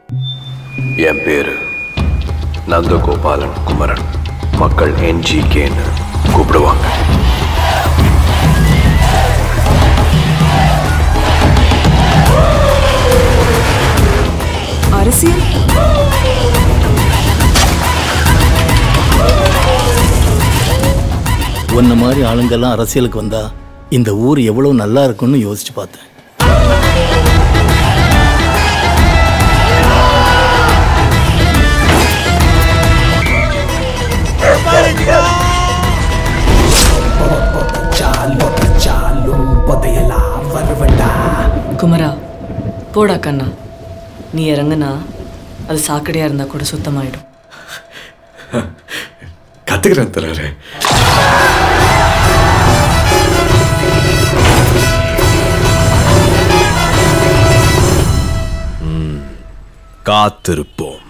என் பேரு நந்தகோபாலன் குமரன் மக்கள் என்ஜிகேன்னு கூப்பிடுவாங்க அரசியல் உன்ன மாதிரி ஆளுங்கெல்லாம் அரசியலுக்கு வந்தா இந்த ஊர் எவ்வளவு நல்லா இருக்கும்னு யோசிச்சு பார்த்தேன் குமரா போடா கண்ணா நீ இறங்குனா அது சாக்கடையா இருந்தா கூட சுத்தமாயிடும் கத்துக்கிறேன் தராரு காத்திருப்போம்